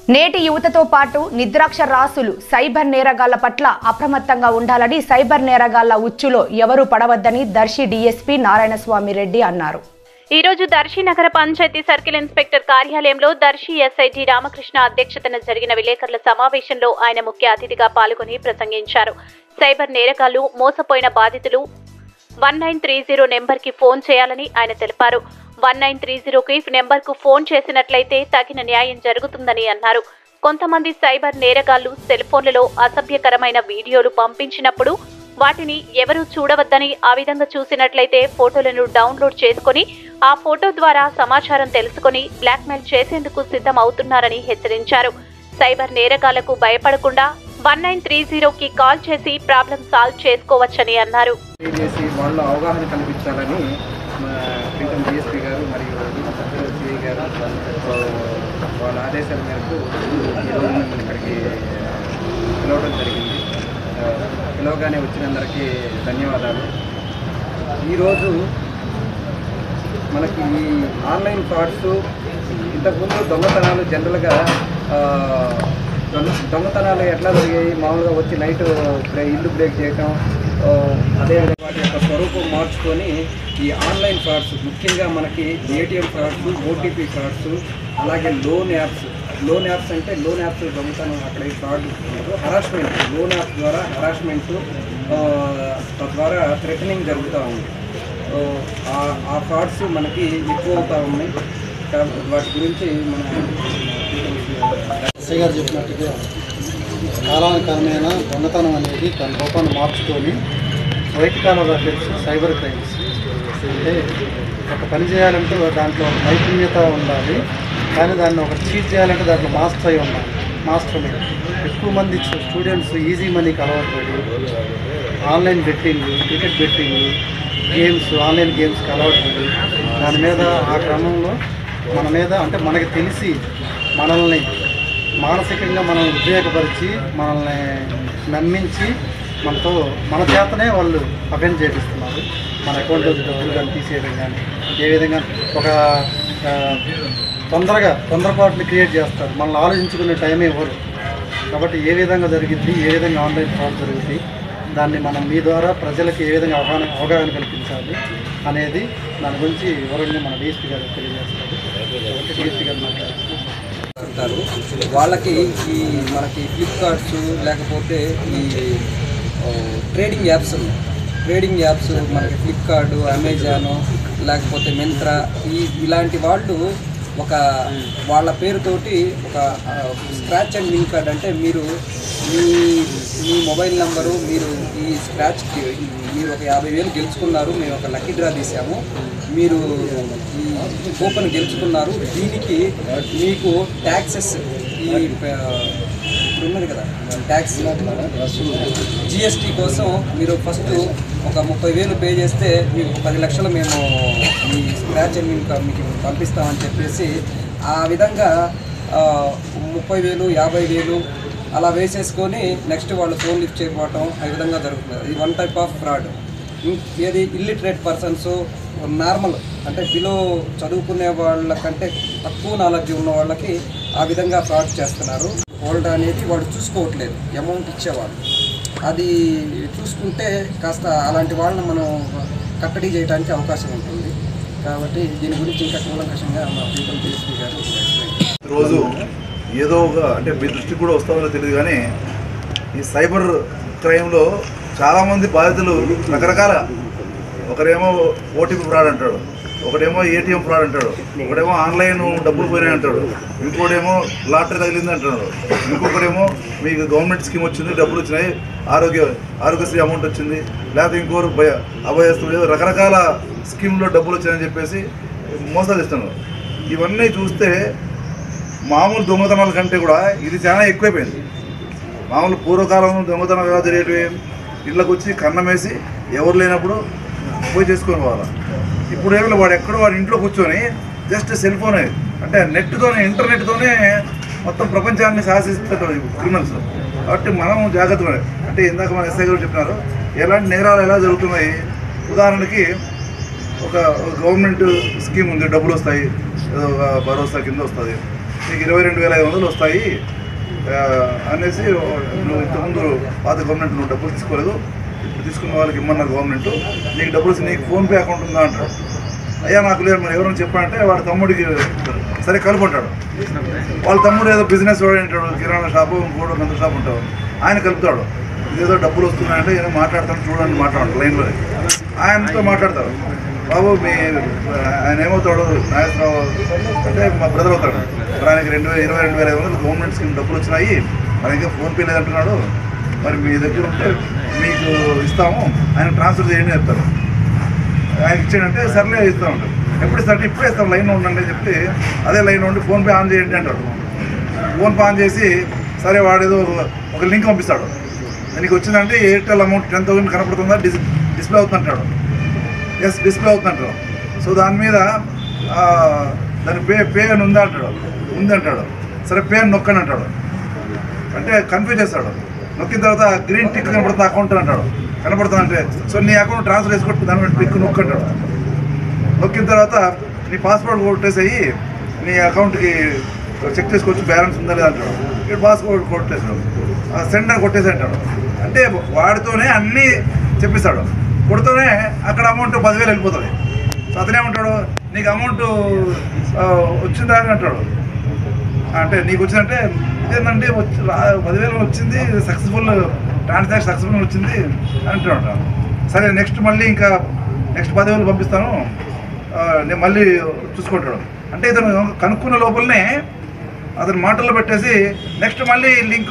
నేటి యువతతో పాటు నిద్రాక్ష రాసులు సైబర్ నేరగాళ్ల పట్ల అప్రమత్తంగా ఉండాలని సైబర్ నేరగాళ్ల ఉచ్చులో ఎవరూ పడవద్దని దర్శి డీఎస్పీ నారాయణస్వామి రెడ్డి అన్నారు ఈ రోజు దర్శి నగర పంచాయతీ సర్కిల్ ఇన్స్పెక్టర్ కార్యాలయంలో దర్శి ఎస్ఐటి రామకృష్ణ అధ్యక్షతన జరిగిన విలేకరుల సమావేశంలో ఆయన ముఖ్య అతిథిగా పాల్గొని ప్రసంగించారు సైబర్ నేరగాళ్లు మోసపోయిన బాధితులు one nine three zero number కి ఫోన్ చేయాలని ఆయన తెలిపారు వన్ నైన్ త్రీ జీరోకి నెంబర్ కు ఫోన్ చేసినట్లయితే తగిన న్యాయం జరుగుతుందని అన్నారు కొంతమంది సైబర్ నేరగాళ్లు సెల్ ఫోన్లలో అసభ్యకరమైన వీడియోలు పంపించినప్పుడు వాటిని ఎవరూ చూడవద్దని ఆ విధంగా చూసినట్లయితే ఫోటోలను డౌన్లోడ్ చేసుకొని ఆ ఫోటో ద్వారా సమాచారం తెలుసుకొని బ్లాక్మెయిల్ చేసేందుకు సిద్ధం అవుతున్నారని హెచ్చరించారు సైబర్ నేరగాళ్లకు భయపడకుండా వన్ నైన్ త్రీ జీరోకి కాల్ చేసి ప్రాబ్లం సాల్వ్ చేసుకోవచ్చని అన్నారు చేసి వాళ్ళు అవగాహన కల్పించాలని మా ప్రీతం డిఎస్పీ గారు మరియు సిఐ గారు ఆ, వాళ్ళ ఆదేశాల మేరకు ఈరోజు మేము ఇక్కడికి పిలవడం జరిగింది ఆ, పిలవగానే వచ్చినందరికీ ధన్యవాదాలు ఈరోజు మనకి ఈ ఆన్లైన్ ఫ్రాడ్స్ ఇంతకుముందు దొంగతనాలు జనరల్గా ఆ, దొంగ దొంగతనాలు ఎట్లా జరిగాయి మామూలుగా వచ్చి నైట్ బ్రే- ఇల్లు బ్రేక్ చేయటం ఆ, అదేవిధంగా వాటి యొక్క స్వరూపం మార్చుకొని ఈ ఆన్లైన్ ఫ్రాడ్స్ ముఖ్యంగా మనకి ఏటీఎం ఫ్రాడ్స్ ఓటీపీ ఫ్రాడ్స్ అలాగే లోన్ యాప్స్ లోన్ యాప్స్ అంటే లోన్ యాప్స్ దొంగతనం అక్కడ ఈ ఫ్రాడ్ ఉండదు హరాస్మెంట్ లోన్ యాప్స్ ద్వారా హరాస్మెంట్ తద్వారా థ్రెటనింగ్ జరుగుతూ ఉంది సో ఆ- ఆ ఫ్రాడ్స్ మనకి ఎక్కువ అవుతూ ఉన్నాయి కాబట్టి వాటి గురించి మన ఎస్ఐ గారు చెప్పినట్టుగా కాలానుకాలమైన దొంగతనం అనేది తన రూపాన్ని మార్చుకొని white collar affects cyber crimes అంటే ఒక పని చేయాలంటే దాంట్లో నైపుణ్యత ఉండాలి కానీ దాన్ని ఒక చీట్ చేయాలంటే దాంట్లో మాస్టర్ అయి ఉండాలి మాస్టర్ మీద ఎక్కువ మంది స్టూడెంట్స్ ఈజీ మనీకి అలవాటు పడి online betting cricket betting games online గేమ్స్కి అలవాటు పడి దాని మీద ఆ క్రమంలో మన మీద అంటే మనకి తెలిసి మనల్ని మానసికంగా మనం ఉద్వేగపరిచి మనల్ని నమ్మించి మనతో మన చేతనే వాళ్ళు అఫెండ్ చేపిస్తున్నారు మన అకౌంట్ డబ్బులు కానీ తీసేయడం కానీ ఏ విధంగా ఒక ఆ, తొందరగా తొందరపాటుని క్రియేట్ చేస్తారు మనల్ని ఆలోచించుకునే టైమే ఇవ్వరు కాబట్టి ఏ విధంగా జరిగింది ఏ విధంగా ఆన్లైన్ ఫ్రాడ్ జరుగుతుంది దాన్ని మనం మీ ద్వారా ప్రజలకు ఏ విధంగా అవగాహన అవగాహన కల్పించాలి అనేది దాని గురించి వివరంగా మన డిఎస్పీ గారు తెలియజేస్తారు కాబట్టి డిఎస్పీ గారు మాట్లాడుతున్నారు అంటారు వాళ్ళకి ఈ మనకి ఫ్లిప్కార్ట్స్ లేకపోతే ఈ ఓ, ట్రేడింగ్ యాప్స్ ఉన్నాయి ట్రేడింగ్ యాప్స్ మనకి ఫ్లిప్కార్ట్ అమెజాన్ లేకపోతే మింత్రా ఈ ఇలాంటి వాళ్ళు ఒక వాళ్ళ పేరుతోటి ఒక ఆ, స్క్రాచ్ అండ్ విన్ కార్డ్ అంటే మీరు మీ మీ మొబైల్ నంబరు మీరు ఈ స్క్రాచ్కి మీరు ఒక యాభై వేలు గెలుచుకున్నారు మేము ఒక లక్కీ డ్రా తీసాము మీరు ఈ కూపన్ గెలుచుకున్నారు దీనికి మీకు ట్యాక్సెస్ ఈ ఆ, ఇప్పుడు ఉన్నది కదా ట్యాక్స్ జిఎస్టీ కోసం మీరు ఫస్ట్ ఒక ముప్పై వేలు పే చేస్తే మీకు పది లక్షలు మేము ఈ స్క్రాచ్ అండ్ ఇంకా మీకు పంపిస్తామని చెప్పేసి ఆ విధంగా ఆ, ముప్పై వేలు యాభై వేలు అలా వేసేసుకొని నెక్స్ట్ వాళ్ళు ఫోన్ లిఫ్ట్ చేయకపోవటం ఆ విధంగా జరుగుతుంది ఇది వన్ టైప్ ఆఫ్ ఫ్రాడ్ ఏది ఇల్లిటరేట్ పర్సన్స్ నార్మల్ అంటే బిలో చదువుకునే వాళ్ళకంటే తక్కువ నాలెడ్జ్ ఉన్న వాళ్ళకి ఆ విధంగా ఫ్రాడ్ చేస్తున్నారు హోల్డ్ అనేది వాడు చూసుకోవట్లేదు అమౌంట్ ఇచ్చేవాళ్ళు అది చూసుకుంటే కాస్త అలాంటి వాళ్ళని మనం కట్టడి చేయడానికి అవకాశం ఉంటుంది కాబట్టి దీని గురించి ఇంకా కూలంకషంగా మా ప్రీతం డిఎస్పీ గారు explain రోజు ఏదో ఒక అంటే మీ దృష్టికి కూడా వస్తుందో తెలియదు కానీ ఈ సైబర్ క్రైమ్లో చాలామంది బాధితులు రకరకాల ఒకరేమో ఓటీపీ ఫ్రాడ్ అంటాడు ఒకడేమో ఏటీఎం ఫ్రాడ్ అంటాడు ఒకడేమో ఆన్లైన్ డబ్బులు పోయినాయి అంటాడు ఇంకోటేమో లాటరీ తగిలింది అంటున్నాడు ఇంకొకడేమో మీకు గవర్నమెంట్ స్కీమ్ వచ్చింది డబ్బులు వచ్చినాయి ఆరోగ్య ఆరోగ్యశ్రీ అమౌంట్ వచ్చింది లేకపోతే ఇంకోరు భయ అభయస్తు ఏదో రకరకాల స్కీమ్లో డబ్బులు వచ్చాయని చెప్పేసి మోసాలు ఇస్తున్నారు ఇవన్నీ చూస్తే మామూలు దొంగతనాల కంటే కూడా ఇది చాలా ఎక్కువైపోయింది మామూలు పూర్వకాలంలో దొంగతనాలు ఎలా జరిగేటివి ఇళ్ళకి వచ్చి కన్నం వేసి ఎవరు లేనప్పుడు పోయి చేసుకొని పోవాలి ఇప్పుడు ఏమైనా వాడు ఎక్కడో వాడి ఇంట్లో కూర్చొని జస్ట్ సెల్ ఫోన్ అంటే నెట్తోనే ఇంటర్నెట్తోనే మొత్తం ప్రపంచాన్ని శాసిస్తారు క్రిమినల్స్ కాబట్టి మనం జాగ్రత్త పడాలి. అంటే ఇందాక మన ఎస్ఐ గారు చెప్పినారు ఎలాంటి నేరాలు ఎలా జరుగుతున్నాయి ఉదాహరణకి ఒక గవర్నమెంట్ స్కీమ్ ఉంది డబ్బులు వస్తాయి ఏదో ఒక భరోసా కింద వస్తుంది నీకు ఇరవై రెండు వేల ఐదు వందలు వస్తాయి ఆ, అనేసి నువ్వు ఇంతకుముందు పాత గవర్నమెంట్ నువ్వు డబ్బులు తీసుకోలేదు ఇప్పుడు తీసుకున్న వాళ్ళకి ఇమ్మన్నారు గవర్నమెంట్ నీకు డబ్బులు వస్తే నీకు ఫోన్పే అకౌంట్ ఉందా అంటాడు అయ్యా నాకు లేదు మరి ఎవరైనా చెప్పాలంటే వాడి తమ్ముడికి సరే కలుపుంటాడు వాళ్ళ తమ్ముడు ఏదో బిజినెస్ వాడు అంటాడు కిరాణా షాపు ఇంకోటి గంత షాప్ ఉంటాడు ఆయన కలుపుతాడు ఇదేదో డబ్బులు వస్తున్నాయంటే ఏదో మాట్లాడతాను చూడండి మాట్లాడు లైన్లో ఆయనతో మాట్లాడతారు బాబు మీ ఆయన ఏమవుతాడు నాగేశ్వరరావు అంటే మా బ్రదర్ అవుతాడు మరి ఆయనకి రెండు వేల ఇరవై రెండు వేల ఐదు వందలు గవర్నమెంట్ స్కీమ్ డబ్బులు వచ్చినాయి మరి ఇంకా ఫోన్పే లేదంటున్నాడు మరి మీ దగ్గర ఉంటే మీకు ఇస్తాము ఆయన ట్రాన్స్ఫర్ చేయండి అని చెప్తారు ఆయన ఇచ్చాడంటే సర్లే ఇస్తా ఉంటాడు ఎప్పుడు ఇస్తా అంటే ఇప్పుడే ఇస్తాం లైన్లో ఉండండి అని చెప్పి అదే లైన్లో ఉండి ఫోన్పే ఆన్ చేయండి అంటాడు ఫోన్పే ఆన్ చేసి సరే వాడేదో ఒక లింక్ పంపిస్తాడు నీకు వచ్చిందంటే ఎయిర్టెల్ అమౌంట్ టెన్ థౌసండ్ కనపడుతుందా డిస్ డిస్ప్లే అవుతుందంటాడు ఎస్ డిస్ప్లే అవుతుందంటాడు సో దాని మీద ఆ, దాని పే పే అని ఉందా అంటాడు ఉంది అంటాడు సరే పే అని నొక్కండి అంటాడు అంటే కన్ఫ్యూజ్ చేస్తాడు నొక్కిన తర్వాత గ్రీన్ టిక్ కనపడుతుంది అకౌంట్ అంటాడు కనపడుతుంది అంటే సో నీ అకౌంట్ ట్రాన్స్ఫర్ చేసుకుంటే దాని మీద టిక్ నొక్కంటాడు నొక్కిన తర్వాత నీ పాస్పోర్ట్ కొట్టేసేయి నీ అకౌంట్కి చెక్ చేసుకోవచ్చు బ్యాలెన్స్ ఉందా లేదా అంటాడు ఇక్కడ పాస్పోర్ట్ కొట్టేసాడు సెండ్ అని కొట్టేసి అంటాడు అంటే వాడితోనే అన్నీ చెప్పిస్తాడు కొడుతూనే అక్కడ అమౌంట్ పదివేలు వెళ్ళిపోతుంది సో అతనేమంటాడు నీకు అమౌంట్ వచ్చిందా అని అంటాడు అంటే నీకు వచ్చిందంటే ఇదేంటంటే వచ్చి రా- పదివేలు వచ్చింది సక్సెస్ఫుల్ ట్రాన్సాక్షన్ సక్సెస్ఫుల్ వచ్చింది అంటున్నాడు సరే నెక్స్ట్ మళ్ళీ ఇంకా నెక్స్ట్ పదివేలు పంపిస్తాను ఆ, నేను మళ్ళీ చూసుకుంటాడు అంటే ఇతను కనుక్కున్న లోపలనే అతని మాటల్లో పెట్టేసి నెక్స్ట్ మళ్ళీ లింక్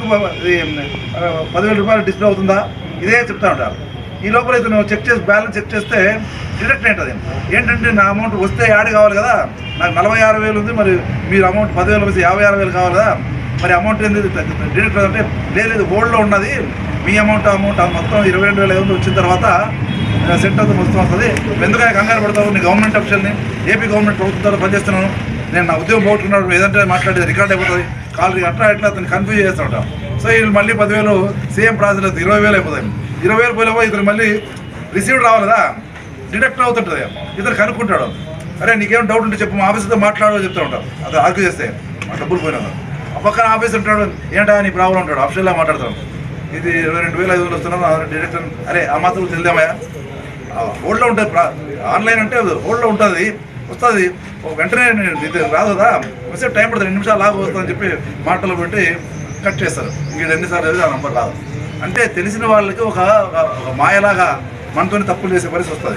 పదివేల రూపాయలు డిస్ప్లే అవుతుందా ఇదే చెప్తా ఉంటారు ఈ లోపల ఇతను చెక్ చేసి బ్యాలెన్స్ చెక్ చేస్తే డిడక్ట్ ఏంటది ఏంటంటే నా అమౌంట్ వస్తే యాడ్ కావాలి కదా నాకు నలభై ఆరు వేలు ఉంది మరి మీరు అమౌంట్ పదివేలు వస్తే యాభై ఆరు వేలు కావాలి కదా మరి అమౌంట్ ఏంది డిడక్ట్ అంటే లేదు లేదు ఓల్డ్లో ఉన్నది మీ అమౌంట్ అమౌంట్ మొత్తం ఇరవై రెండు వేల ఐదు వందలు వచ్చిన తర్వాత సెట్ అవుతుంది మొత్తం వస్తుంది నువ్వు ఎందుకని కంగారు పడతావు నీ గవర్నమెంట్ అఫీషియల్ని ఏపీ గవర్నమెంట్ ప్రభుత్వంతో పనిచేస్తున్నాను నేను నా ఉద్యోగం పోగొట్టుకున్నాడు ఏదంటే మాట్లాడేది రికార్డ్ అయిపోతుంది కాల్ అట్లా ఇట్లా అతను కన్ఫ్యూజ్ చేస్తూ ఉంటాం సో వీళ్ళు మళ్ళీ పదివేలు సేమ్ ప్రాసెస్ ఇరవై వేలు అయిపోతాయి ఇరవై వేలు పోయినా ఇతను మళ్ళీ రిసీవ్డ్ రావాలి కదా డిడక్ట్ అవుతుంటుంది ఇతను కనుక్కుంటాడు అరే నీకేం డౌట్ ఉంటే చెప్పు మా ఆఫీసర్తో మాట్లాడో చెప్తూ ఉంటాం అతను ఆర్గ్యూ చేస్తే మా డబ్బులు పోయినా ఆ పక్కన ఆఫీస్ ఉంటాడు ఏంటా నీ ప్రాబ్లం ఉంటాడు ఆఫీషియల్గా మాట్లాడతాడు ఇది ఇరవై రెండు వేల ఐదు వందలు వస్తున్నాను డిడక్ట్ అరే ఆ మాత్రం తెలియదామయ్యా హోల్డ్లో ఉంటుంది ప్రా- ఆన్లైన్ అంటే హోల్డ్లో ఉంటుంది వస్తుంది వెంటనే నేను ఇది రాదు కదా వస్తే టైం పడుతుంది రెండు నిమిషాలు లాగా వస్తుందని చెప్పి మాటలు పెట్టి కట్ చేస్తారు ఇంక ఎన్నిసార్లు చదివితే ఆ నంబర్ రాదు అంటే తెలిసిన వాళ్ళకి ఒక ఒక- ఒక మాయలాగా మనతోనే తప్పులు చేసే పరిస్థితి వస్తుంది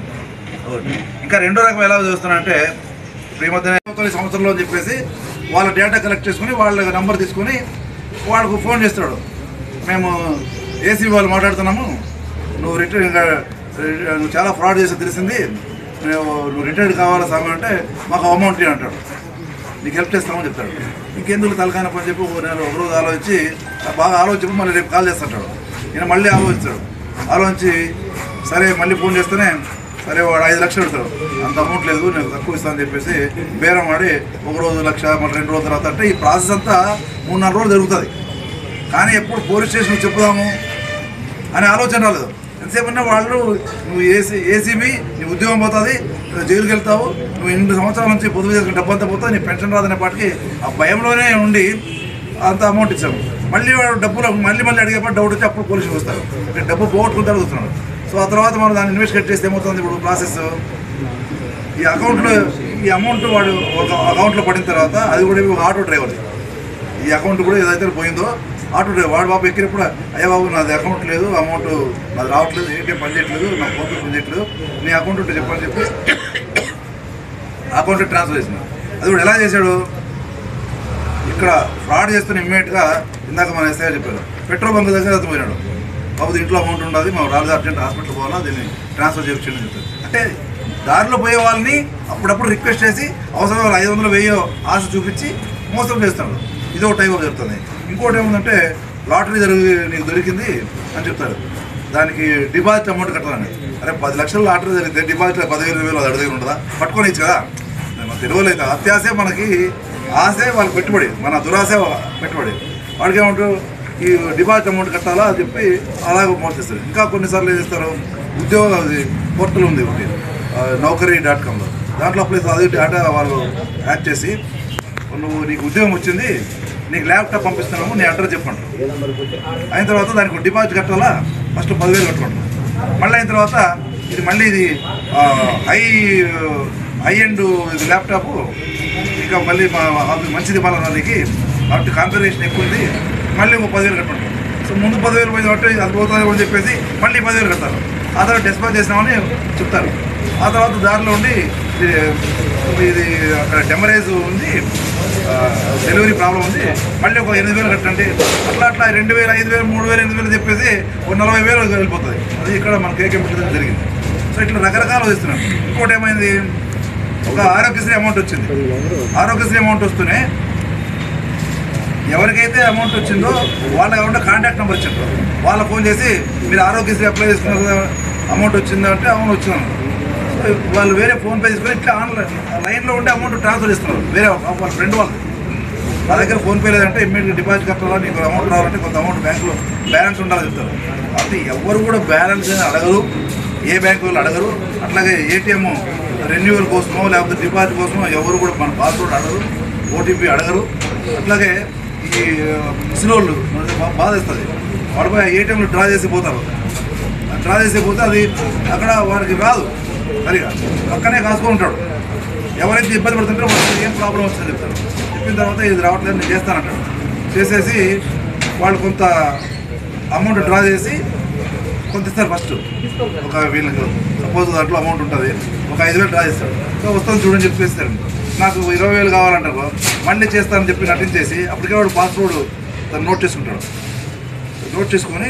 ఒకటి. ఇంకా రెండో రకం ఎలా చూస్తున్నానంటే ఇప్పుడు ఈ మధ్యనే కొన్ని సంవత్సరంలో అని చెప్పేసి వాళ్ళ డేటా కలెక్ట్ చేసుకుని వాళ్ళ నంబర్ తీసుకుని వాళ్ళకు ఫోన్ చేస్తాడు మేము ఏసీ వాళ్ళు మాట్లాడుతున్నాము నువ్వు రిటైర్ ఇంకా నువ్వు చాలా ఫ్రాడ్ చేసి తెలిసింది నువ్వు నువ్వు రిటైర్డ్ కావాలా సమయం అంటే మాకు అమౌంట్ ఇవ్వు అంటాడు నీకు హెల్ప్ చేస్తామని చెప్తాడు ఇంకెందుకు తలకాన పని చెప్పి ఒక నెల ఒక రోజు ఆలోచించి బాగా ఆలోచించి మళ్ళీ రేపు కాల్ చేస్తుంటాడు ఈయన మళ్ళీ ఆలోచిస్తాడు ఆలోచించి సరే మళ్ళీ ఫోన్ చేస్తేనే సరే వాడు ఐదు లక్షలు పెడతాడు అంత అమౌంట్ లేదు నేను తక్కువ ఇస్తానని చెప్పేసి బేరం ఆడి ఒక రోజు లక్ష మళ్ళీ రెండు రోజుల తర్వాత అంటే ఈ ప్రాసెస్ అంతా మూడు నాలుగు రోజులు జరుగుతుంది కానీ ఎప్పుడు పోలీస్ స్టేషన్ చెప్పుదాము అనే ఆలోచన రాలేదు ఎంతసేపు ఉన్నా వాళ్ళు నువ్వు ఏసీ ఏసీబీ నీ ఉద్యోగం పోతుంది నువ్వు జైలుకి వెళ్తావు నువ్వు ఎనిమిది సంవత్సరాల నుంచి పొదుపు చేసుకుని డబ్బు అంతా పోతుంది నీ పెన్షన్ రాదనే పాటికి ఆ భయంలోనే ఉండి అంత అమౌంట్ ఇచ్చాము మళ్ళీ వాడు డబ్బులు మళ్ళీ మళ్ళీ అడిగేప్పుడు డౌట్ వచ్చి అప్పుడు పోలీసులు వస్తారు అంటే డబ్బు పోగొట్టుకుని అడుగుతున్నాడు సో ఆ తర్వాత మనం దాన్ని ఇన్వెస్టిగేట్ చేస్తే ఏమవుతుంది ఇప్పుడు ప్రాసెస్ ఈ అకౌంట్లో ఈ అమౌంట్ వాడు ఒక అకౌంట్లో పడిన తర్వాత అది కూడా ఒక ఆటో డ్రైవర్ ఈ అకౌంట్ కూడా ఏదైతే పోయిందో ఆటో డ్రైవర్ వాడు బాబు ఎక్కినప్పుడు అయ్యా బాబు నాది అకౌంట్ లేదు అమౌంట్ నాది రావట్లేదు ఏటీఎం పని చేయట్లేదు నా ఫోన్ పని చేయట్లేదు నీ అకౌంట్ ఉంటే చెప్పని చెప్పి అకౌంట్ ట్రాన్స్ఫర్ చేసిన అది కూడా ఎలా చేశాడు ఇక్కడ ఫ్రాడ్ చేస్తున్న ఇమ్మీడియట్గా ఇందాక మన ఎస్ఐ చెప్పారు పెట్రోల్ బంక్ దగ్గర అతను పోయినాడు బాబు ఇంట్లో అమౌంట్ ఉండదు మా రాజు అర్జెంట్ హాస్పిటల్ పోవాలా దీన్ని ట్రాన్స్ఫర్ చేయించండి అని చెప్పారు అంటే దారిలో పోయే వాళ్ళని అప్పుడప్పుడు రిక్వెస్ట్ చేసి అవసరం వాళ్ళు ఐదు వందలు వెయ్యో ఆశ చూపించి మోసం చేస్తున్నాడు ఇది ఒక టైప్ ఆఫ్ జరుగుతుంది ఇంకోటి ఏముందంటే లాటరీ జరిగి నీకు దొరికింది అని చెప్తారు దానికి డిపాజిట్ అమౌంట్ కట్టాలని అరే పది లక్షల లాటరీ జరిగితే డిపాజిట్ పదివేలు వేలు అది అడిగి ఉంటుందా పట్టుకొని ఇచ్చు కదా మన తెలియలేదు అత్యాసే మనకి ఆశే వాళ్ళకి పెట్టుబడి మన దురాశే పెట్టుబడి వాడికి ఏమంటారు ఈ డిపాజిట్ అమౌంట్ కట్టాలా అని చెప్పి అలాగే మోసేస్తారు ఇంకా కొన్నిసార్లు ఏం చేస్తారు ఉద్యోగ అది పోర్టల్ ఉంది ఒకటి ఆ, నౌకరీ డాట్ కామ్లో దాంట్లో అప్లై చేస్తారు. అది డేటా వాళ్ళు యాడ్ చేసి నువ్వు నీకు ఉద్యోగం వచ్చింది నీకు ల్యాప్టాప్ పంపిస్తున్నాము నీ అడ్రస్ చెప్పంటారు అయిన తర్వాత దానికి డిపాజిట్ కట్టాలా ఫస్ట్ పదివేలు కట్టుకుంటాం మళ్ళీ అయిన తర్వాత ఇది మళ్ళీ ఇది ఆ, హై హై ఎండ్ ఇది ల్యాప్టాప్ ఇంకా మళ్ళీ మా అది మంచిది ఇవ్వాలన్నా నీకు కాబట్టి కాన్ఫిగరేషన్ ఎక్కువ ఉంది మళ్ళీ ఇంకో పదివేలు కట్టమంటారు సో ముందు పదివేలు పోయింది కాబట్టి అది పోతుంది అని చెప్పేసి మళ్ళీ పదివేలు కడతారు ఆ తర్వాత డిస్పాచ్ చేసినామని చెప్తారు ఆ తర్వాత దారిలో ఉండి ఇది ఇది అక్కడ డెమరేజ్ ఉంది ఆ, డెలివరీ ప్రాబ్లం ఉంది మళ్ళీ ఒక ఎనిమిది వేలు కట్టండి అట్లా అట్లా రెండు వేలు ఐదు వేలు మూడు వేలు ఎనిమిది వేలు చెప్పేసి ఒక నలభై వేలు వెళ్ళిపోతుంది అది ఇక్కడ మన కేకే దగ్గర జరిగింది సో ఇట్లా రకరకాలు వస్తున్నాం ఇంకోటి ఏమైంది ఒక ఆరోగ్యశ్రీ అమౌంట్ వచ్చింది ఆరోగ్యశ్రీ అమౌంట్ వస్తూనే ఎవరికైతే అమౌంట్ వచ్చిందో వాళ్ళ కాకుండా కాంటాక్ట్ నెంబర్ ఇచ్చారు వాళ్ళ ఫోన్ చేసి మీరు ఆరోగ్యశ్రీ అప్లై చేసుకున్నారు కదా అమౌంట్ వచ్చిందా అంటే అవును వచ్చింది సో వాళ్ళు వేరే ఫోన్ పే తీసుకొని ఇట్లా ఆన్లైన్ లైన్లో ఉండే అమౌంట్ ట్రాన్స్ఫర్ ఇస్తున్నారు వేరే వాళ్ళ ఫ్రెండ్ వాళ్ళు నా దగ్గర ఫోన్ పే లేదంటే ఇమ్మీడియట్ డిపాజిట్ కట్టాలా నీకు అమౌంట్ రావాలంటే కొంత అమౌంట్ బ్యాంకులో బ్యాలెన్స్ ఉండాలని చెప్తారు కాబట్టి ఎవరు కూడా బ్యాలెన్స్ అని అడగరు ఏ బ్యాంకు వాళ్ళు అడగరు అట్లాగే ఏటీఎం రెన్యువల్ కోసమో లేకపోతే డిపాజిట్ కోసమో ఎవరు కూడా మన పాస్వర్డ్ అడగరు ఓటీపీ అడగరు అట్లాగే ఈ ముసలోళ్ళు మనకి బా- బాధేస్తుంది వాడు పోయి ఏటీఎంలో డ్రా చేసి పోతారు డ్రా చేసి పోతే అది అక్కడ వాడికి రాదు సరిగా పక్కనే కాసుకొని ఉంటాడు ఎవరైతే ఇబ్బంది పడుతుంటారో వాళ్ళకి ఏం ప్రాబ్లం వస్తుందని చెప్తారు చెప్పిన తర్వాత ఇది రావట్లేదు నేను చేస్తానంటాడు చేసేసి వాళ్ళు కొంత అమౌంట్ డ్రా చేసి కొంత ఇస్తారు ఫస్ట్ ఒక వీళ్ళకి సపోజ్ దాంట్లో అమౌంట్ ఉంటుంది ఒక ఐదు వేలు డ్రా చేస్తాడు సో వస్తాను చూడని చెప్పేస్తాడు నాకు ఇరవై వేలు కావాలంటారు మళ్ళీ చేస్తానని చెప్పి నటించేసి అప్పటికే వాడు పాస్వర్డ్ తను నోట్ చేసుకుంటాడు నోట్ చేసుకొని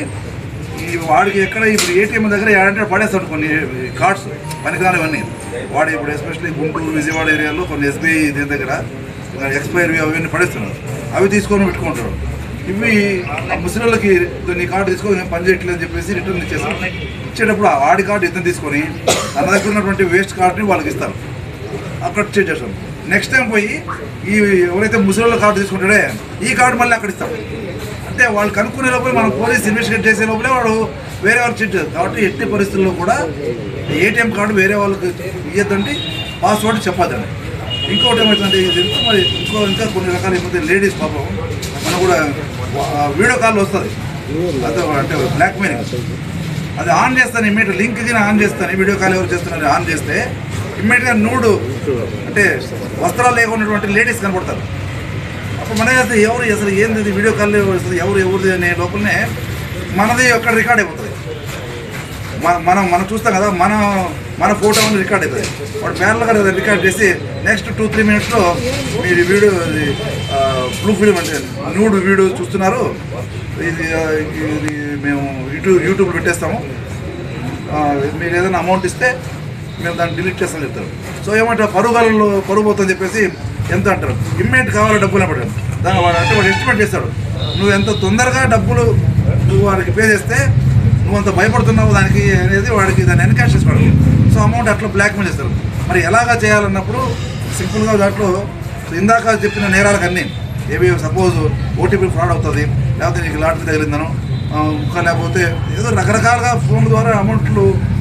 ఈ వాడికి ఎక్కడ ఇప్పుడు ఏటీఎం దగ్గర ఏడంటే పడేస్తాడు కొన్ని కార్డ్స్ పనికిరానివన్నీ వాడు ఇప్పుడు ఎస్పెషల్లీ గుంటూరు విజయవాడ ఏరియాలో కొన్ని ఎస్బీఐ దీని దగ్గర ఎక్స్పైర్ అవన్నీ పడేస్తున్నాడు అవి తీసుకొని పెట్టుకుంటాడు ఇవి ఆ ముసలిళ్ళకి నీ కార్డు తీసుకొని నేను పని చేయట్లేదు అని చెప్పేసి రిటర్న్ ఇచ్చేస్తాడు ఇచ్చేటప్పుడు ఆ వాడి కార్డు ఇద్దరు తీసుకొని తన దగ్గర ఉన్నటువంటి వేస్ట్ కార్డుని వాళ్ళకి ఇస్తారు అక్కడ చేంజ్ చేస్తాం నెక్స్ట్ టైం పోయి ఈ ఎవరైతే ముసలిళ్ళ కార్డు తీసుకుంటాడే ఈ కార్డు మళ్ళీ అక్కడ ఇస్తాం అంటే వాళ్ళు కనుక్కునే లోపల మనం పోలీస్ ఇన్వెస్టిగేట్ చేసే లోపలే వాడు వేరే వాళ్ళు చెట్టు కాబట్టి ఎట్టి పరిస్థితుల్లో కూడా ఏటీఎం కార్డు వేరే వాళ్ళకి ఇవ్వద్దండి పాస్వర్డ్ చెప్పొద్దండి ఇంకోటి ఏమవుతుందంటే ఇది ఎంత మరి ఇంకో ఇంకా కొన్ని రకాల ఏమైతే లేడీస్ పాపం మనం కూడా ఆ, వీడియో కాల్ వస్తుంది అదే అంటే బ్లాక్ మెయిలింగ్ అది ఆన్ చేస్తాను ఇమ్మీడియట్ లింక్ కింద ఆన్ చేస్తాను వీడియో కాల్ ఎవరు చేస్తున్నారు ఆన్ చేస్తే ఇమ్మీడియట్గా నూడు అంటే వస్త్రాలు లేకున్నటువంటి లేడీస్ కనపడతారు అప్పుడు మన చేస్తే ఎవరు అసలు ఏంది ఇది వీడియో కాల్ వస్తుంది ఎవరు ఎవరిది అనే లోపలనే మనది ఒక్కడ రికార్డ్ అయిపోతుంది మన- మనం మనం చూస్తాం కదా మన మన ఫోటో ఉంది రికార్డ్ అవుతుంది వాడు ప్యారల్గా రికార్డ్ చేసి నెక్స్ట్ టూ త్రీ మినిట్స్లో మీరు ఈ వీడియో ఇది బ్లూ ఫిల్మ్ అంటే న్యూడ్ వీడియో చూస్తున్నారు ఇది ఆ, ఇది మేము యూట్యూబ్ యూట్యూబ్ పెట్టేస్తాము ఆ, మీరు ఏదైనా అమౌంట్ ఇస్తే మేము దాన్ని డిలీట్ చేస్తామని చెప్తారు సో ఏమంటారు పరుగులలో పరుగు పోతుందని చెప్పేసి ఎంత అంటారు ఇమ్మీడియట్ కావాలి డబ్బులు పడారు దాని వాడు అంటే వాడు ఎస్టిమేట్ చేస్తాడు నువ్వు ఎంత తొందరగా డబ్బులు నువ్వు వాడికి పే చేస్తే నువ్వు అంత భయపడుతున్నావు దానికి అనేది వాడికి దాన్ని ఎన్కాష్ చేసుకోవడం సో అమౌంట్ అట్లా బ్లాక్మెయిల్ చేస్తారు మరి ఎలాగా చేయాలన్నప్పుడు సింపుల్గా దాంట్లో ఇందాక చెప్పిన నేరాలకు అన్నీ ఏవి సపోజ్ ఓటీపీ ఫ్రాడ్ అవుతుంది లేకపోతే నీకు లాటరీ తగిలిందనో ఆ, ఇంకా లేకపోతే ఏదో రకరకాలుగా ఫోన్ ద్వారా అమౌంట్లు